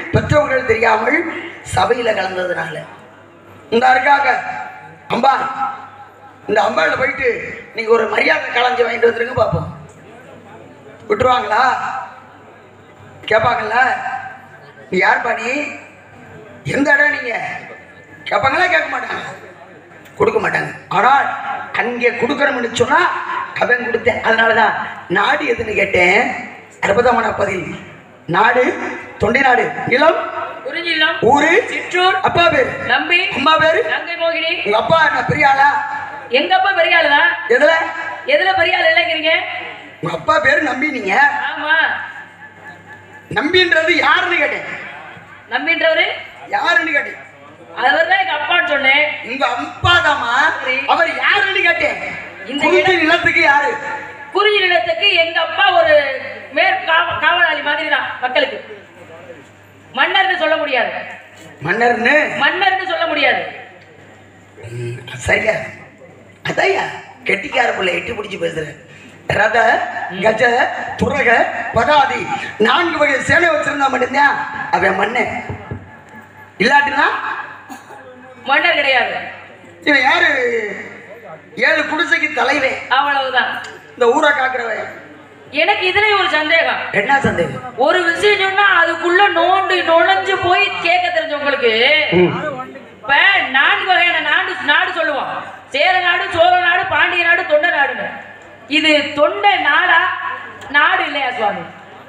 பெற்றவர்கள் தெரியாமல் சபையில கலந்ததுனால இந்த இருக்காங்க அம்பா இந்த அம்பால போயிட்டு நீங்க ஒரு மரியாதை கலஞ்சி வாங்கிட்டு வந்துருங்க பார்ப்போம் விட்டுருவாங்களா கேட்பாங்கல்ல நீ யார் நீ எந்த இடம் நீங்க கேட்பாங்களா கேட்க மாட்டாங்க கொடுக்க மாட்டாங்க ஆனால் அங்கே கொடுக்கணும்னு சொன்னா அவன் கொடுத்தேன் அதனாலதான் நாடு எதுன்னு கேட்டேன் அற்புதமான பதில் நாடு தொண்டை நாடு நிலம் குறிஞ்சிலம் ஊரு சிற்றூர் அப்பா பேரு நம்பி அம்மா பேரு கங்கை மோகினி உங்க அப்பா என்ன பெரிய ஆளா எங்க அப்பா பெரிய ஆளு தான் எதுல எதுல பெரிய ஆளு இல்லைங்கிறீங்க உங்க அப்பா பேரு நம்பி நீங்க ஆமா நம்பின்றது யாருன்னு கேட்டேன் நம்பின்றவரு யாருன்னு கேட்டேன் அவர் தான் எங்க அப்பான்னு சொன்னேன் உங்க அப்பா தாமா சரி. அவர் யாருன்னு கேட்டேன் இந்த குறிஞ்சி நிலத்துக்கு யாரு குறிஞ்சி நிலத்துக்கு எங்க அப்பா ஒரு மேற் காவ- காவலாளி மாதிரி தான் மக்களுக்கு மன்னர்னு சொல்ல முடியாது மன்னர்னு மன்னர்னு சொல்ல முடியாது ம், சரியா அதையா கெட்டிக்கார பிள்ளை எட்டி பிடிச்சி பேசுறேன் ரத கஜ துரக பதாதி நான்கு வகை சேனை வச்சிருந்தா மட்டும்தான் அவன் மன்னன் இல்லாட்டினா மன்னர் கிடையாது இவன் யாரு ஏழு குடிசைக்கு தலைவன் அவ்வளவுதான் இந்த ஊரை காக்குறவன் எனக்கு இதுல ஒரு சந்தேகம் என்ன சந்தேகம் ஒரு விஷயம் சொன்னா அதுக்குள்ள நோண்டு நுழைஞ்சு போய் கேட்க தெரிஞ்சவங்களுக்கு இப்ப நான்கு வகையான நாடு நாடு சொல்லுவோம் சேர நாடு சோழ நாடு பாண்டிய நாடு தொண்டை நாடுன்னு இது தொண்டை நாடா நாடு இல்லையா சுவாமி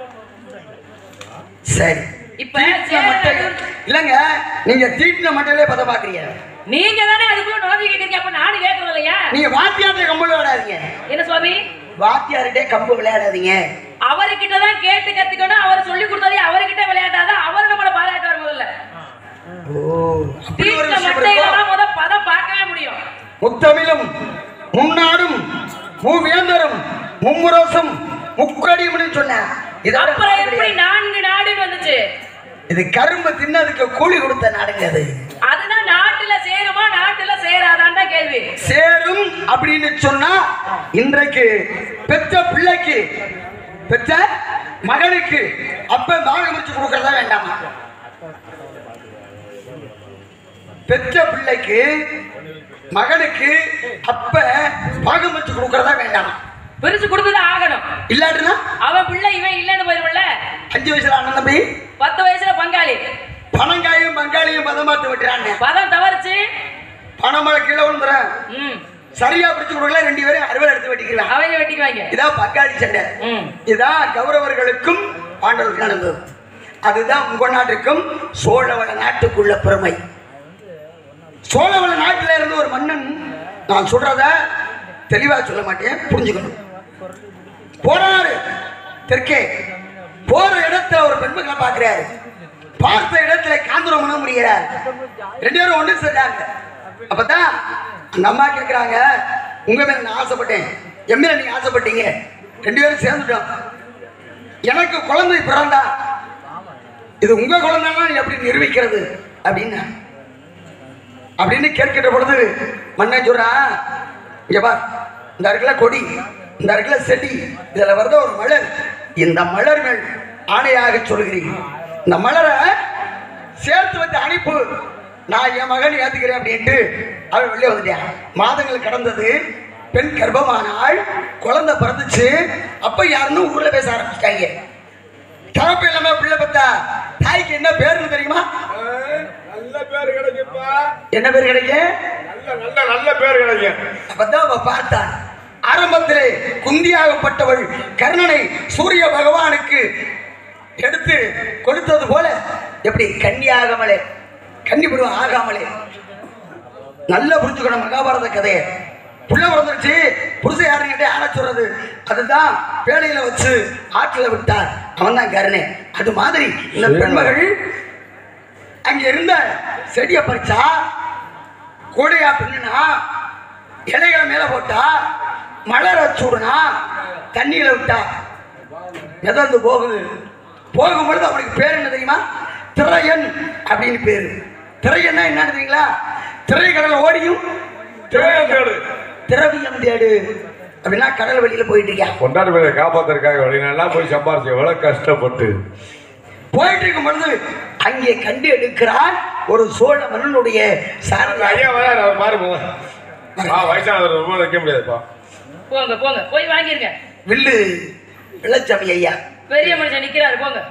சரி இப்ப தீட்டின சேர மட்டை நாடு- இல்லங்க நீங்க தீட்டின மட்டையிலே பத பாக்குறீங்க நீங்க தானே அதுக்குள்ள நுழைஞ்சு கேட்கறீங்க அப்ப நாடு கேட்கறது இல்லையா நீங்க வாத்தியார்ட்ட கம்பு விளையாடாதீங்க என்ன சுவாமி வாத்தியார்கிட்டே கம்பு விளையாடாதீங்க அவர்கிட்ட தான் கேட்டு கத்துக்கணும் அவர் சொல்லி கொடுத்ததே அவர்கிட்ட விளையாட்டாதான் அவர் நம்மளை பாராட்டுவார் முதல்ல ஓ அப்படி ஒரு தீட்டின விஷயம் மட்டையில இருக்கோ? தான் முத பதம் பார்க்கவே முடியும் முத்தமிழும் முன்னாடும் மூவேந்தரும் மும்முரசும் முக்கடியும்னு சொன்னேன் இதோட அப்புறம் எப்படி நான்கு நாடுன்னு வந்துச்சு இது கரும்பு தின்னதுக்கு கூலி கொடுத்த நாடுங்க அது அதுதான் நாட்டுல சேருமா நாட்டுல சேராதான்னு தான் கேள்வி சேரும் அப்படின்னு சொன்னா இன்றைக்கு பெற்ற பிள்ளைக்கு பெற்ற மகனுக்கு அப்ப தாகம் வச்சு கொடுக்கறதா வேண்டாமா பெற்ற பிள்ளைக்கு மகனுக்கு அப்ப பாகம் வச்சு கொடுக்கறதா வேண்டாமா பிரிச்சு கொடுத்துதான் ஆகணும் இல்லாட்டுனா அவன் பிள்ளை இவன் இல்லைன்னு போயிருவல்ல அஞ்சு வயசுல அண்ணன் தம்பி பத்து வயசுல பங்காளி பணங்காயும் பங்காளியும் பதமாத்து விட்டுறாங்க பதம் தவறுச்சு பணமழை கீழே விழுந்துறேன் ம் சரியா பிடிச்சு கொடுக்கல ரெண்டு பேரும் அறுவடை எடுத்து வெட்டிக்கலாம் அவங்க வெட்டிக்குவாங்க இதான் பங்காளி சண்டை ம் இதான் கௌரவர்களுக்கும் பாண்டவர்களுக்கும் நடந்தது அதுதான் உங்க நாட்டுக்கும் சோழவள நாட்டுக்குள்ள பெருமை சோழவள நாட்டில இருந்து ஒரு மன்னன் நான் சொல்றத தெளிவா சொல்ல மாட்டேன் புரிஞ்சுக்கணும் போறாரு தெற்கே போற இடத்துல ஒரு பெண்மகளை பார்க்கிறாரு பார்த்த இடத்துல காந்தரம் பண்ண முடிகிறார் ரெண்டு பேரும் ஒண்ணு சேர்ந்தாங்க அப்பதான் அந்த அம்மா கேக்குறாங்க உங்க மேல நான் ஆசைப்பட்டேன் என் மேல நீங்க ஆசைப்பட்டீங்க ரெண்டு பேரும் சேர்ந்துட்டோம் எனக்கு குழந்தை பிறந்தா இது உங்க குழந்தைன்னா எப்படி நிரூபிக்கிறது அப்படின்னு அப்படின்னு கேட்கிற பொழுது மன்னன் சொல்றான் இங்க பார் இந்த இடத்துல கொடி இந்த இடத்துல செடி இதுல வருத ஒரு மலர் இந்த மலர் மேல் ஆணையாக சொல்கிறேன் இந்த மலரை சேர்த்து வந்து அனுப்பு நான் என் மகன் ஏத்துக்கிறேன் அப்படின்ட்டு அவன் வெளியே வந்துட்டான் மாதங்கள் கடந்தது பெண் கர்ப்பமானாள் குழந்தை பிறந்துச்சு அப்ப யாருன்னு ஊர்ல பேச ஆரம்பிச்சிட்டாங்க தகப்பு இல்லாம பிள்ளை பார்த்தா தாய்க்கு என்ன பேருன்னு தெரியுமா நல்ல பேர் கிடைக்குப்பா என்ன பேர் கிடைக்கும் நல்ல நல்ல நல்ல பேர் கிடைக்கும் அப்பதான் அவ பார்த்தான் ஆரம்பத்திலே குந்தியாகப்பட்டவள் கர்ணனை சூரிய பகவானுக்கு எடுத்து கொடுத்தது போல எப்படி கன்னியாகமலே கன்னிபுரம் ஆகாமலே நல்லா புரிஞ்சுக்கணும் மகாபாரத கதையை புள்ள பிறந்துருச்சு புருஷ யாருங்கிட்ட யார சொல்றது அதுதான் வேலையில வச்சு ஆற்றில விட்டார் அவன் தான் கருணே அது மாதிரி இந்த பெண்மகள் அங்க இருந்த செடியை பறிச்சா கூடையா பின்னுனா இலைகளை மேல போட்டா மலர சூடுனா தண்ணியில விட்டா மிதந்து போகுது போகும்பொழுது அவனுக்கு பேர் என்ன தெரியுமா திரையன் அப்படின்னு பேரு திரையன்னா என்னன்னு தெரியுங்களா திரைக்கடல் ஓடியும் திரையம் தேடு திரவியம் தேடு அப்படின்னா கடல் வெளியில போயிட்டு இருக்கான் கொண்டாடு பேரை காப்பாத்துறதுக்காக வெளிநாடுலாம் போய் சம்பாரிச்சு எவ்வளவு கஷ்டப்பட்டு போயிட்டு இருக்கும் பொழுது அங்கே கண்டு எடுக்கிறான் ஒரு சோழ மன்னனுடைய அந்த சாரதி ஐயா வராரு அவர் பாருங்க ஆ வயசானவர் ரொம்ப வைக்க முடியாதுப்பா போங்க போங்க போய் வாங்கிருங்க வில்லு வெள்ளச்சாமி ஐயா பெரிய மனுஷன் நிக்கிறாரு போங்க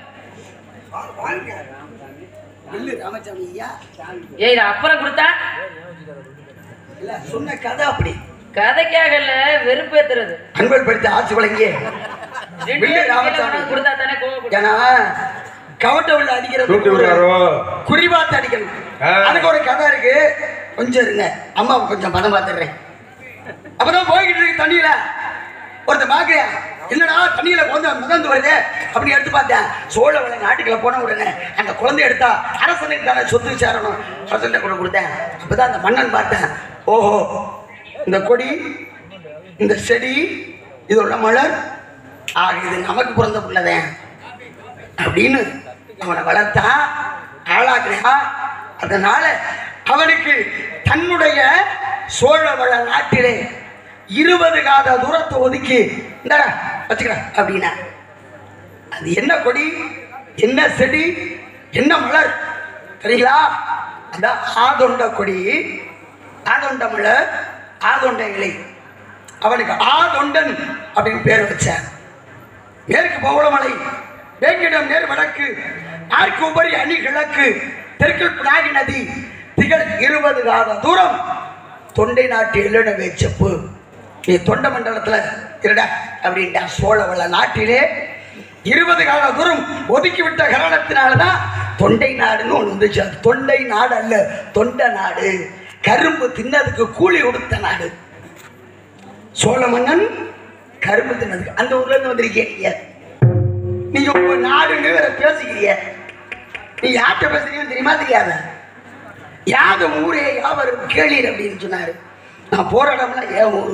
வில்லு ராமசாமி ஐயா ஏய் இதை அப்புறம் கொடுத்தா இல்ல சொன்ன கதை அப்படி கதைக்காக இல்ல வெறுப்பேத்துறது அன்பல் படித்த ஆட்சி வழங்கிய ரெண்டு வில்லு பேரும் கீழே ராமசாமி கொண்டாந்து கொடுத்தா தானே கோவப்படும் ஏன்னா கவட்ட உள்ள அடிக்கிறது தூக்கி ஒரு விடுறாரோ குறிபாத்து அடிக்கணும் ஆ. அதுக்கு ஒரு கதை இருக்கு கொஞ்சம் இருங்க அம்மாவை கொஞ்சம் பதம் பார்த்துடுறேன் அப்பதான் போய்கிட்டு இருக்கு தண்ணியில ஒருத்தன் பாக்குறியா என்னடா தண்ணியில குழந்தை மிதந்து வருது அப்படி எடுத்து பார்த்தேன் சோழவளை நாட்டுக்குள்ள போன உடனே அந்த குழந்தை எடுத்தா அரசனுக்கு தானே சொத்து சேரணும் அரசன் கூட கொடுத்தேன் அப்பதான் அந்த மன்னன் பார்த்தேன் ஓஹோ இந்த கொடி இந்த செடி இதோட மலர் ஆக இது நமக்கு பிறந்த பிள்ளைதேன் அப்படின்னு அவனை வளர்த்தா ஆளாக்குறா அதனால அவனுக்கு தன்னுடைய சோழவள நாட்டிலே இருபது காத தூரத்தை ஒதுக்கி இந்தடா வச்சுக்கிறா அப்படின்னா அது என்ன கொடி என்ன செடி என்ன மலர் தெரியுங்களா அதான் ஆதொண்ட கொடி ஆதொண்ட மலர் ஆதொண்ட இலை அவனுக்கு ஆதொண்டன் அப்படின்னு பேர் வச்சான் மேற்கு பவளமலை வேங்கிடம் நேர் வடக்கு நாற்கு உபரி அணி கிழக்கு தெற்கில் பினாகி நதி திகழ் இருபது காத தூரம் தொண்டை நாட்டு எழினவே செப்பு நீ தொண்ட மண்டலத்துல இருடா அப்படின்ட்டா சோழவள நாட்டிலே இருபது கால தூரம் ஒதுக்கி விட்ட காரணத்தினாலதான் தொண்டை நாடுன்னு ஒன்று வந்துச்சு அது தொண்டை நாடு அல்ல தொண்ட நாடு கரும்பு தின்னதுக்கு கூலி கொடுத்த நாடு சோழ மன்னன் கரும்பு தின்னதுக்கு அந்த ஊர்ல இருந்து வந்திருக்கீங்க நீங்க உங்க நாடுன்னு வேற பேசுகிறீங்க நீ யார்கிட்ட பேசுறீங்கன்னு தெரியுமா தெரியாத யாது ஊரே யாவரும் கேளீர் அப்படின்னு சொன்னாரு நான் போற இடம்லாம் ஏன் ஊரு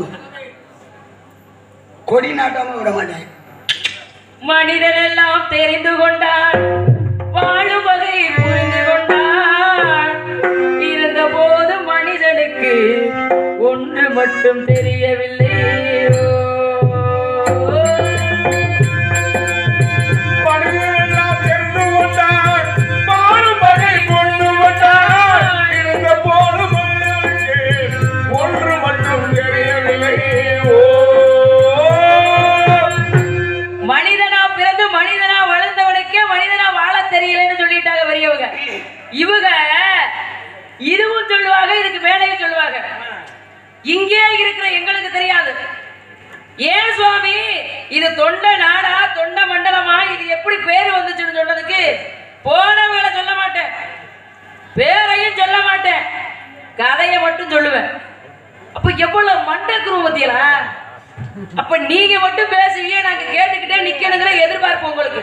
கொடி நாட்டாம விட மாட்டேன் மனிதன் எல்லாம் தெரிந்து கொண்டான் வாழும் வகை புரிந்து கொண்டான் இருந்த போது மனிதனுக்கு ஒன்று மட்டும் தெரியவில்லை மனிதனெல்லாம் தெரிந்து கொண்டார் மாறும் வகை கொண்டு வந்தார் இருந்த போது மனிதனுக்கு ஒன்று மட்டும் தெரியவில்லை ஓ மனிதனா பிறந்து மனிதனா வளர்ந்தவனுக்கே மனிதனா வாழ தெரியலன்னு சொல்லிட்டாங்க பெரியவங்க இவங்க இதுவும் சொல்லுவாங்க இதுக்கு மேலேயும் சொல்லுவாங்க இங்கே இருக்கிற எங்களுக்கு தெரியாது ஏன் சுவாமி இது தொண்ட நாடா தொண்ட மண்டலமா இது எப்படி பேர் வந்துச்சுன்னு சொன்னதுக்கு போனவங்களை சொல்ல மாட்டேன் பேரையும் சொல்ல மாட்டேன் கதையை மட்டும் சொல்லுவேன் அப்ப எவ்வளவு மண்டை குருவத்தியலா அப்ப நீங்க மட்டும் பேசுவீங்க நாங்க கேட்டுக்கிட்டே நிக்கணுங்கிற எதிர்பார்ப்பு உங்களுக்கு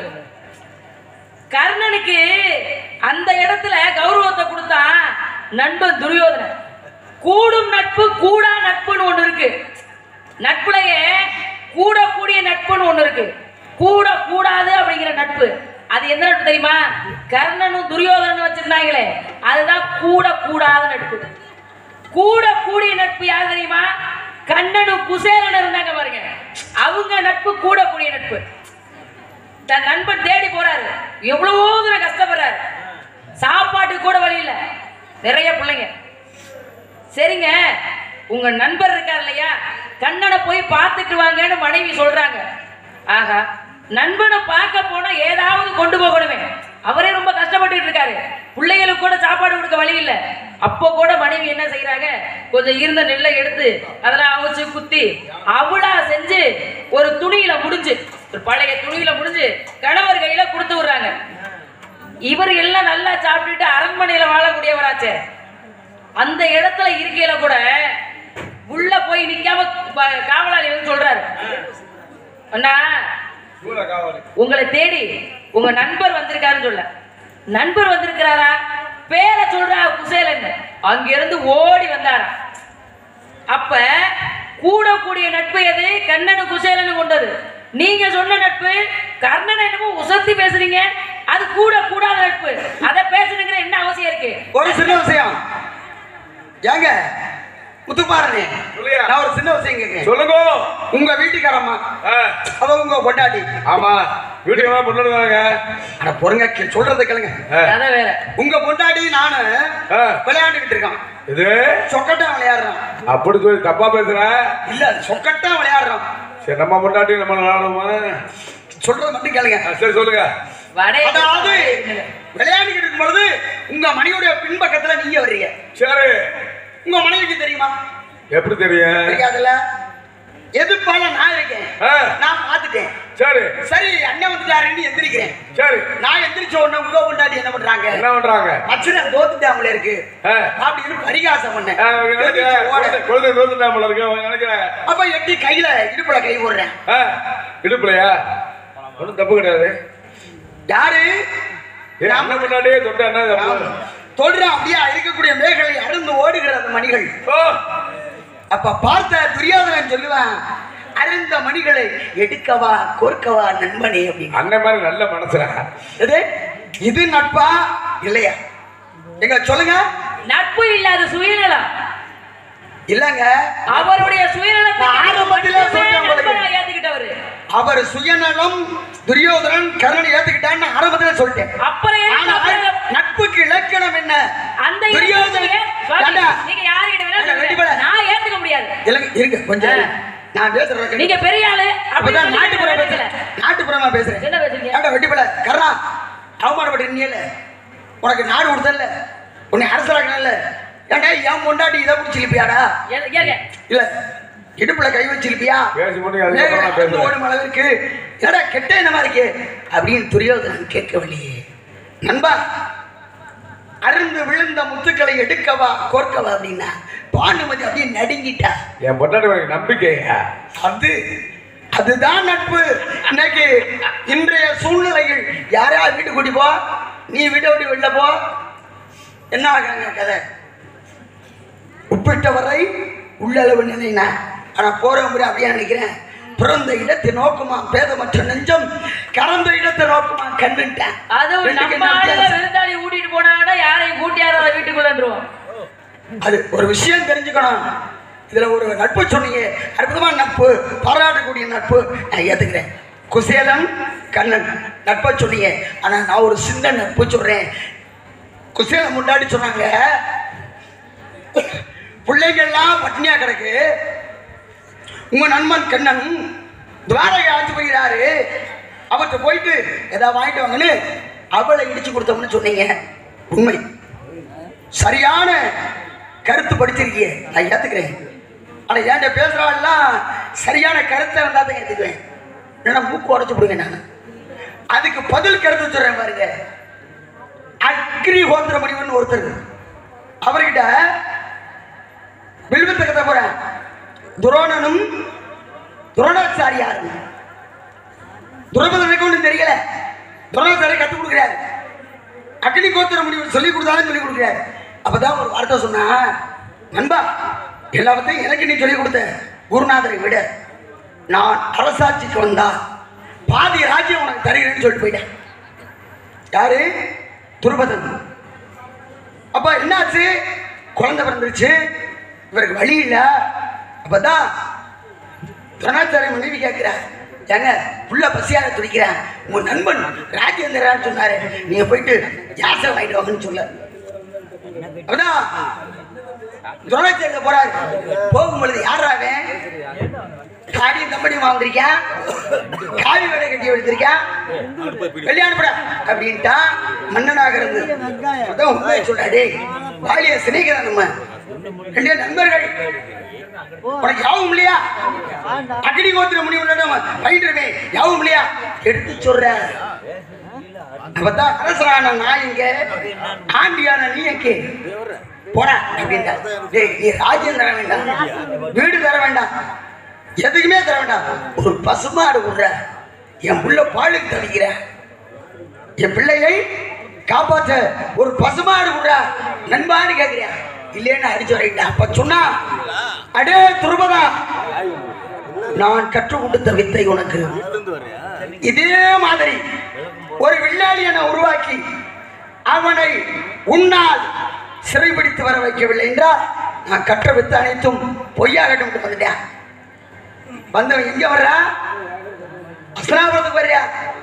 கர்ணனுக்கு அந்த இடத்துல கௌரவத்தை கொடுத்தான் நண்பன் துரியோதனன் கூடும் நட்பு கூடா நட்புன்னு ஒண்ணு இருக்கு நட்புலயே கூட கூடிய நட்புன்னு ஒண்ணு இருக்கு கூட கூடாது அப்படிங்கிற நட்பு அது என்ன நட்பு தெரியுமா கர்ணனும் துரியோதனனும் வச்சிருந்தாங்களே அதுதான் கூட கூடாத நட்பு கூட கூடிய நட்பு யார் தெரியுமா கண்ணனும் குசேலனும் இருந்தாங்க பாருங்க அவங்க நட்பு கூட கூடிய நட்பு தன் நண்பன் தேடி போறாரு எவ்வளவோ தூரம் கஷ்டப்படுறாரு சாப்பாட்டுக்கு கூட வழி இல்ல நிறைய பிள்ளைங்க சரிங்க உங்க நண்பர் இருக்கார் இல்லையா கண்ணனை போய் பார்த்துட்டு வாங்கன்னு மனைவி சொல்றாங்க ஆகா நண்பனை பார்க்க போனா ஏதாவது கொண்டு போகணுமே அவரே ரொம்ப கஷ்டப்பட்டுட்டு இருக்காரு பிள்ளைகளுக்கு கூட சாப்பாடு கொடுக்க வழி இல்ல அப்போ கூட மனைவி என்ன செய்யறாங்க கொஞ்சம் இருந்த நெல்லை எடுத்து அதெல்லாம் அவிச்சு குத்தி அவளா செஞ்சு ஒரு துணியில முடிஞ்சு ஒரு பழைய துணியில முடிஞ்சு கணவர் கையில கொடுத்து விடுறாங்க இவர் எல்லாம் நல்லா சாப்பிட்டுட்டு அரண்மனையில வாழக்கூடியவராச்சே அந்த இடத்துல இருக்கையில கூட உள்ள போய் நிக்காம ப- காவலாளி வந்து சொல்றாரு அண்ணா சூழகாவலி உங்களை தேடி உங்க நண்பர் வந்திருக்காருன்னு சொல்ல நண்பர் வந்திருக்கிறாரா பேரை சொல்றா குசேலன் அங்க இருந்து ஓடி வந்தாரா அப்ப கூடக்கூடிய நட்பு எது கண்ணனு குசேலனு கொண்டது நீங்க சொன்ன நட்பு கர்ணன் என்னமோ உசத்தி பேசுறீங்க அது கூட கூடாத நட்பு அதை பேசணுங்கிற என்ன அவசியம் இருக்கு ஒரு சின்ன விஷயம் ஏங்க முத்துக்குமாரனே சொல்லுயா. நான் ஒரு சின்ன விஷயம் கேட்கிறேன் சொல்லுங்க உங்க வீட்டுக்காரம்மா ஆ, அவ உங்க பொண்டாட்டி ஆமா வீட்டுக்கு எல்லாம் பொண்ணு அட பொறுங்க கே- சொல்றதை கேளுங்க கதை வேற உங்க பொண்டாட்டி நானு விளையாண்டுகிட்டு இருக்கான் இது சொக்கட்டா விளையாடுறான் அப்படி சொல்லி தப்பா பேசுற இல்ல சொக்கட்டா விளையாடுறான் சரி நம்ம முன்னாடி நம்ம விளையாடுவோமா சொல்றது மட்டும் கேளுங்க ஆ, சரி சொல்லுங்க வடை அதாவது விளையாடிக்கிட்டு இருக்கும் பொழுது உங்க மனைவியுடைய பின்பக்கத்துல நீங்க வர்றீங்க சரி உங்க மனைவிக்கு தெரியுமா எப்படி தெரியும் தெரியாதுல்ல எதிர்ப்பால நான் இருக்கேன் ஆ, நான் பார்த்துட்டேன் சரி சரி அண்ணன் வந்துட்டாருன்னு எந்திரிக்கிறேன் சரி நான் எந்திரிச்ச உடனே உங்க பொண்டாட்டி என்ன பண்றாங்க என்ன பண்றாங்க மச்சனை தோத்துட்டாமல இருக்கு ஆ, அப்படின்னு பரிகாசம் பண்ணேன் ஆ, நினைக்கிறேன். எந்திரிச்சு ஓட. குழந்தை- குழந்தை தோத்துட்டாமல இருக்கு நினைக்கிறேன் அப்ப எட்டி கையில இடுப்புல கை போடுறேன் ஆ, இடுப்புலையா ஒன்றும் தப்பு கிடையாது யாரு ஏய், அண்ணன் முன்னாடியே தொட்டா என்ன தப்பு? தொடுறேன் அப்படியே இருக்கக்கூடிய மேகலை அருந்து ஓடுகிற அந்த மணிகள் ஓ, அப்ப பார்த்த துரியோதனன் சொல்லுவான் அருந்த மணிகளை எடுக்கவா கோர்க்கவா நண்பனே அப்படின்னு அண்ணன் மாதிரி நல்ல மனசுல இது இது நட்பா இல்லையா எங்க சொல்லுங்க நட்பு இல்லாத சுயநலம் இல்லங்க அவருடைய சுயநலத்தை நான் ஆரம்பத்திலே சொல்லிட்டேன் உங்களுக்கு. நண்பனா ஏத்துக்கிட்டவரு அவர் சுயநலம் துரியோதனன் கர்ணனை ஏத்துக்கிட்டான்னு ஆரம்பத்துல சொல்லிட்டேன் அப்புறம் ஏன் ஆனால் அப்புறம் நட்புக்கு இலக்கணம் என்ன அந்த துரியோதனன் இடத்துல சுவாமி, ஏண்டா? நீங்க யாருகிட்ட வேணா ஏண்டா, சொல்லுங்க. வெட்டிப்பட. நான் ஏத்துக்க முடியாது இல்லங்க இருங்க கொஞ்சம் இரு. நான் பேசுறேன் நீங்க பெரிய ஆளு அப்படி அப்பதான் சொல்லி நாட்டுப்புறம் நான் பேசுறேன் பேசல. நாட்டுப்புறமா பேசுறேன் என்ன பேசுறீங்க ஏண்டா வெட்டிப்பட கர்ணா அவமானப்பட்டிருந்தீங்கல்ல உனக்கு நாடு கொடுத்தல உன்னை அரசராக்கல ஏண்டா என் பொண்டாட்டி இதை பிடிச்சிருப்பியாடா ஏ- ஏங்க இல்ல இடுப்புல கை வச்சிருப்பியா பேசி முடியும் அதுக்கப்புறம் நான் பேசுறேன் ஓடும் அளவிற்கு ஏடா கெட்ட என்னமா இருக்கு அப்படின்னு துரியோதனன் கேட்கவில்லையே நண்பா அருந்து விழுந்த முத்துக்களை எடுக்கவா கோர்க்கவா அப்படின்னா பானுமதி அப்படியே நடுங்கிட்டா என் பொண்டாட்டி எனக்கு நம்பிக்கையா அது அதுதான் நட்பு இன்னைக்கு இன்றைய சூழ்நிலைகள் யாரையா வீட்டு கூட்டி போ நீ வீட்டை விட்டு வெளில போ என்ன ஆகாங்க கதை உப்பிட்டவரை உள்ளளவு நினைனா ஆனா போற முறை அப்படியே நினைக்கிறேன் பிறந்த இடத்தை நோக்குமா பேதமற்ற நெஞ்சம் கறந்த இடத்தை நோக்குமா கண்டுட்டேன் அதுவும் ரெண்டுக்கு நம்ம என்ன ஆளுங்க வித்தியாசம்? விருந்தாளி கூட்டிட்டு போனாங்கன்னா யாரையும் கூட்டியாராத வீட்டுக்குள்ளன்றோம் அது ஒரு விஷயம் தெரிஞ்சுக்கணும் இதுல ஒரு நட்பு சொன்னீங்க அற்புதமான நட்பு பாராட்டக்கூடிய நட்பு நான் ஏத்துக்கிறேன் குசேலன் கண்ணன் நட்பை சொன்னீங்க ஆனா நான் ஒரு சின்ன நட்பு சொல்றேன் குசேலம் முன்னாடி சொன்னாங்க பிள்ளைங்கள்லாம் பட்டினியா கிடக்கு உங்க நண்பன் கண்ணன் துவாரகை ஆட்சி போகிறாரு அவர்கிட்ட போயிட்டு ஏதாவது வாங்கிட்டு வாங்கன்னு அவளை இடிச்சு கொடுத்தோம்னு சொன்னீங்க உண்மை சரியான கருத்து படிச்சிருக்கிய நான் ஏத்துக்கிறேன் ஆனா ஏன்ட்ட பேசுறாள்லாம் சரியான கருத்தை வந்தா தான் ஏத்துக்குவேன் இல்லைன்னா மூக்கு உடச்சு விடுங்க நான் அதுக்கு பதில் கருத்து சொல்றேன் பாருங்க அக்ரி ஹோத்திர முடிவுன்னு ஒருத்தர் அவர்கிட்ட வில்வத்தை கத்த போறேன் துரோணனும் துரோணாச்சாரியாரும் துரோபதனுக்கு ஒன்றும் தெரியல துரோணாச்சாரிய கற்றுக் கொடுக்குறாரு அக்னி கோத்திர முடிவு சொல்லி கொடுத்தாலும் சொல்லி கொடுக்குறாரு அப்பதான் ஒரு வார்த்தை சொன்னா நண்பா எல்லாத்தையும் எனக்கு நீ சொல்லி கொடுத்த குருநாதரை விட நான் அரசாட்சிக்கு வந்தா பாதி ராஜ்யம் உனக்கு தருகிறேன்னு சொல்லிட்டு போயிட்டேன் யாரு துருபதன் அப்ப என்னாச்சு குழந்தை பிறந்துருச்சு இவருக்கு வழி இல்ல அப்பதான் துரணாச்சாரிய மனைவி கேட்கிறார் ஏங்க புள்ள பசியாக துடிக்கிறேன் உங்க நண்பன் ராஜேந்திரான்னு சொன்னாரு நீங்க போயிட்டு யாசை வாங்கிட்டு வாங்கன்னு சொல்ல அப்பதான் துரணாச்சாரிய போறாரு போகும்பொழுது யாராவன் காடியும் கம்பெனியும் வந்திருக்கேன் காவி வேலை கட்டி எடுத்திருக்கேன் கல்யாணம் பட அப்படின்ட்டா மன்னனாக இருந்து அதான் உண்மையை சொல்றாடே வாலிய சிநேகிதான் நம்ம ரெண்டு நண்பர்கள் உனக்கு யாவும் இல்லையா அக்னி கோத்திர முடிவு பயின்றுமே யாவும் இல்லையா எடுத்து சொல்ற அப்பதான் அரசரான நான் இங்க ஆண்டியான நீ எங்கே போற அப்படின்ட்டா டேய் நீ ராஜ்யம் தர வேண்டாம் வீடு தர வேண்டாம் எதுக்குமே தர வேண்டாம் ஒரு பசுமாடு விடுற என் புள்ள பாலுக்கு தவிக்கிற என் பிள்ளையை காப்பாற்ற ஒரு பசுமாடு விடுற நண்பான்னு கேட்கிறேன் இல்லைன்னு அடிச்சு வரைக்கிட்டேன் அப்ப சொன்னா அடே துருபதா நான் கற்றுக் கொடுத்த வித்தை உனக்கு இதே மாதிரி ஒரு வில்லாளியனை உருவாக்கி அவனை உன்னால் சிறைபிடித்து வர வைக்கவில்லை என்றால் நான் கற்ற வித்து அனைத்தும் பொய்யாகட்டும் வந்துட்டேன் வந்தவன் எங்க வர்றா அஸ்லாபுரத்துக்கு வர்றியா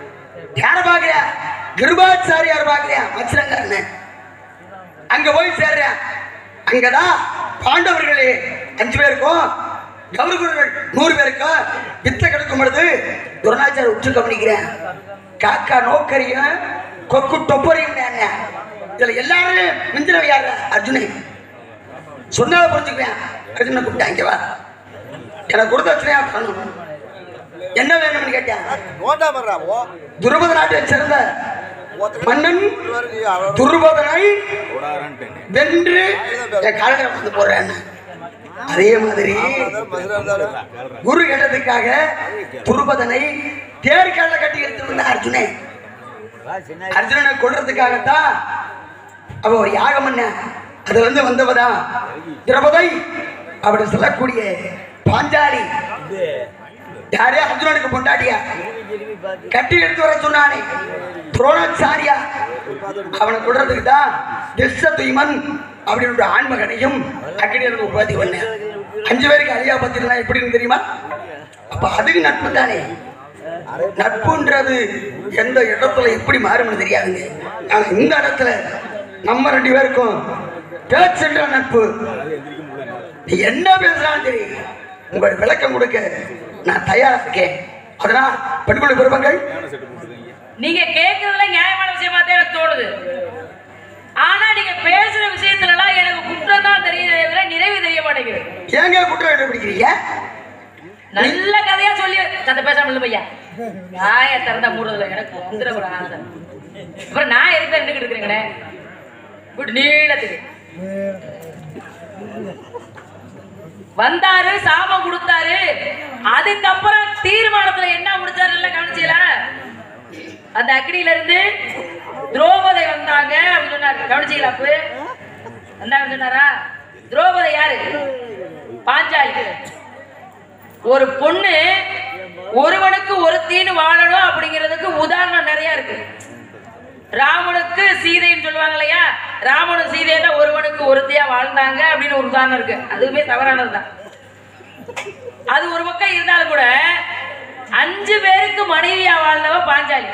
யார பாக்குறியா கிருபாச்சாரி யார் பாக்குறியா மச்சிரங்காரன் அங்க போய் சேர்றேன் அங்கதான் பாண்டவர்களே அஞ்சு பேருக்கும் கௌரவர்கள் நூறு பேருக்கும் வித்த கிடக்கும் பொழுது துரணாச்சார உற்று கவனிக்கிறேன் காக்கா நோக்கரியும் கொக்கு தொப்பரையும் இதுல எல்லாரும் மிஞ்சினவ யாரு அர்ஜுனை சொன்னதை புரிஞ்சுக்குவேன் அர்ஜுனை கூப்பிட்டேன் இங்க வா எனக்கு கொடுத்த வச்சுனையா பண்ணணும் என்ன வேணும்னு கேட்டேன் நோண்டா பண்றா ஓ துருபத நாட்டை சேர்ந்த மன்னன் துருபதனை வென்று என் காலத்தில் வந்து போடுறேன் அதே மாதிரி குரு கேட்டதுக்காக துருபதனை தேர்கால கட்டி எடுத்து வந்த அர்ஜுனே அர்ஜுனனை கொல்றதுக்காகத்தான் அவ ஒரு யாகம் பண்ண அது வந்து வந்தவதான் திரபதை அப்படி சொல்லக்கூடிய பாஞ்சாலி யாரே அர்ஜுனனுக்கு பொண்டாட்டியா கட்டி எடுத்து வர சொன்னானே துரோணாச்சாரியா அவனை கொடுறதுக்கு தான் திஸ்ஸ துய்மன் அப்படின்னு ஒரு ஆண்மகனையும் அக்கினியருக்கு உபாதி பண்ணேன் அஞ்சு பேருக்கு அழியா பத்திரலாம் எப்படின்னு தெரியுமா அப்ப அதுக்கு நட்பு தானே நட்புன்றது எந்த இடத்துல எப்படி மாறும்னு தெரியாதுங்க ஆனா இந்த இடத்துல நம்ம ரெண்டு பேருக்கும் பேச்சுன்ற நட்பு நீ என்ன பேசுறான்னு தெரியும் உங்களுக்கு விளக்கம் கொடுக்க நான் தயாரா இருக்கேன் அதனால் பெண்குழு பெருமங்கள் நீங்க கேட்கறதுல நியாயமான விஷயமா தான் எனக்கு தோணுது ஆனா நீங்க பேசுற விஷயத்துல எல்லாம் எனக்கு குற்றம் தான் தெரியுதே தவிர நிறைவு தெரிய மாட்டேங்குது ஏங்க குற்றம் கண்டுபிடிக்கிறீங்க நல்ல கதையா சொல்லி கதை பேசாம இல்ல பையா நாய திறந்தா மூடுறதுல எனக்கு வந்துட கூட ஆனது அப்புறம் நான் எதுக்கு நின்றுக்கிட்டு இருக்கிறேங்கண்ணே இப்படி நீளத்துக்கு வந்தாரு சாபம் கொடுத்தாரு அதுக்கப்புறம் தீர்மானத்துல என்ன முடிச்சாரு எல்லாம் கவனிச்சீங்களா அந்த அக்னியில இருந்து திரௌபதி வந்தாங்க அப்படின்னு சொன்னாரு கவனிச்சீங்களா அப்ப வந்தாங்கன்னு சொன்னாரா திரௌபதி யாரு பாஞ்சாலி ஒரு பொண்ணு ஒருவனுக்கு ஒருத்தின்னு வாழணும் அப்படிங்கிறதுக்கு உதாரணம் நிறைய இருக்கு ராமனுக்கு சீதைன்னு சொல்லுவாங்க இல்லையா ராமனும் சீதைன்னா ஒருவனுக்கு ஒருத்தியா வாழ்ந்தாங்க அப்படின்னு ஒரு உதாரணம் இருக்கு அதுவுமே தவறானதுதான் அது ஒரு பக்கம் இருந்தாலும் கூட அஞ்சு பேருக்கு மனைவியா வாழ்ந்தவ பாஞ்சாலி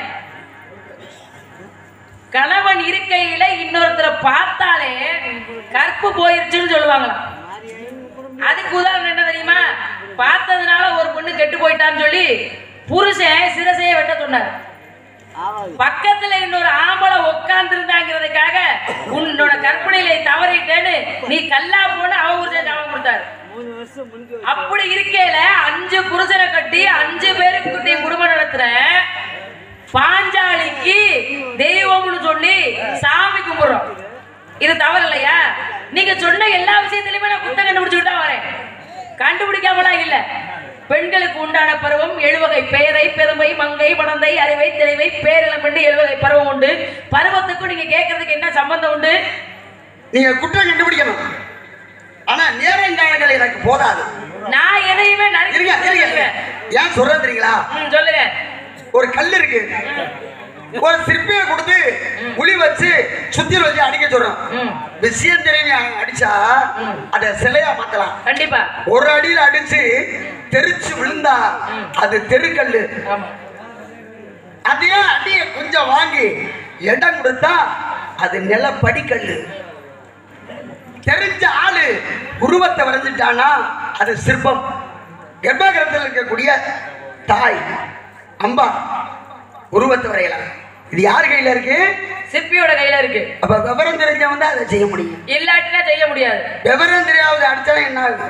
கணவன் இருக்கையில இன்னொருத்தரை பார்த்தாலே கற்பு போயிருச்சுன்னு சொல்லுவாங்களாம் அதுக்கு உதாரணம் என்ன தெரியுமா பார்த்ததுனால ஒரு பொண்ணு கெட்டு போயிட்டான்னு சொல்லி புருஷன் சிரசைய வெட்ட சொன்னார் பக்கத்துல இன்னொரு ஆம்பளை உட்கார்ந்து இருந்தாங்கிறதுக்காக உன்னோட கற்பனையில தவறிட்டேன்னு நீ கல்லா போன அவ புருஷன் ஜாபம் கொடுத்தாரு அப்படி இருக்கையில அஞ்சு புருஷனை கட்டி அஞ்சு பேருக்கு குட்டி குடும்பம் நடத்துற பாஞ்சாலிக்கு தெய்வம்னு சொல்லி சாமி கும்பிடுறோம் இது தவறு இல்லையா நீங்க சொன்ன எல்லா விஷயத்திலுமே நான் குத்தம் கண்டுபிடிச்சுட்டு தான் வரேன் கண்டுபிடிக்காமலாம் இல்ல பெண்களுக்கு உண்டான பருவம் எழுவகை பேரை பெருமை மங்கை மணந்தை அறிவை தெளிவை பேரிளம் என்று எழுவகை பருவம் உண்டு பருவத்துக்கும் நீங்க கேட்கறதுக்கு என்ன சம்பந்தம் உண்டு நீங்க குற்றம் கண்டுபிடிக்கணும் ஆனா நேரம் காலங்கள் எனக்கு போதாது நான் எதையுமே நறுக்கி இருங்க இருங்க சொல்லுவேன். ஏன் சொல்றது தெரியுங்களா ம், சொல்லுங்க ஒரு கல் இருக்கு ஒரு சிற்பியை கொடுத்து உளி வச்சு சுத்தியில் வச்சு அடிக்க சொல்றோம் ம், விஷயம் தெரிஞ்சு அடிச்சா அத சிலையா மாத்தலாம் கண்டிப்பா ஒரு அடியில அடிச்சு தெரிச்சு விழுந்தா அது தெருக்கல்லு ஆமா அதே அடிய கொஞ்சம் வாங்கி இடம் கொடுத்தா அது நில படிக்கல்லு தெரிஞ்ச ஆளு உருவத்தை வரைஞ்சிட்டானா அது சிற்பம் கர்ப்பகிரகத்தில் இருக்கக்கூடிய தாய் அம்பா உருவத்தை வரையலாம் இது யார் கையில இருக்கு சிற்பியோட கையில இருக்கு அப்ப விவரம் தெரிஞ்சவன் தான் அதை செய்ய முடியும் இல்லாட்டினா செய்ய முடியாது விவரம் தெரியாத அடிச்சா என்ன ஆகும்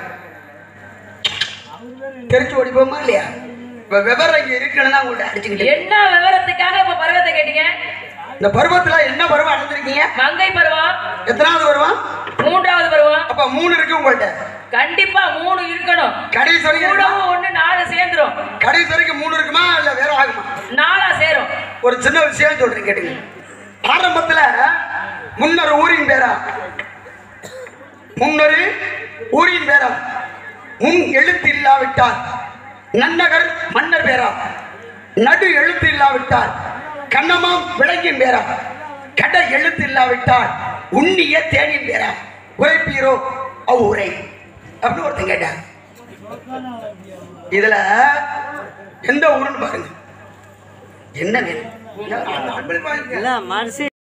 தெரிச்சு ஓடிப்போமா இல்லையா இப்ப விவரம் இங்க இருக்குன்னு உங்கள்ட்ட அடிச்சுக்கிட்டு என்ன விவரத்துக்காக இப்ப பருவத்தை கேட்டீங்க இந்த பருவத்துல என்ன பருவம் அடைஞ்சிருக்கீங்க மங்கை பருவம் எத்தனாவது பருவம் மூன்றாவது பருவம் அப்ப மூணு இருக்கு உங்கள்ட்ட கண்டிப்பா மூணு இருக்கணும் கடைசி வரைக்கும் இருக்குமா? கூடவும் ஒண்ணு நாலு சேர்ந்துரும் கடைசி வரைக்கும் மூணு இருக்குமா இல்ல வேற ஆகுமா நாலா சேரும் ஒரு சின்ன விஷயம் சொல்றேன் கேட்டுங்க ஆரம்பத்துல முன்னொரு ஊரின் பேரா முன்னொரு ஊரின் பேரா முன் எழுத்து இல்லாவிட்டால் நன்னகர் மன்னர் பேரா நடு எழுத்து இல்லாவிட்டால் கண்ணமாம் விளங்கின் பேரா கடை எழுத்து இல்லாவிட்டால் உண்ணிய தேனின் பேரா உரைப்பீரோ அவ்வுரை அப்படின்னு ஒருத்தன் கேட்டான் இதுல எந்த ஊருன்னு பாருங்க என்ன வேணும் நம்மளுக்கு வாங்கிக்க. இல்ல மனசு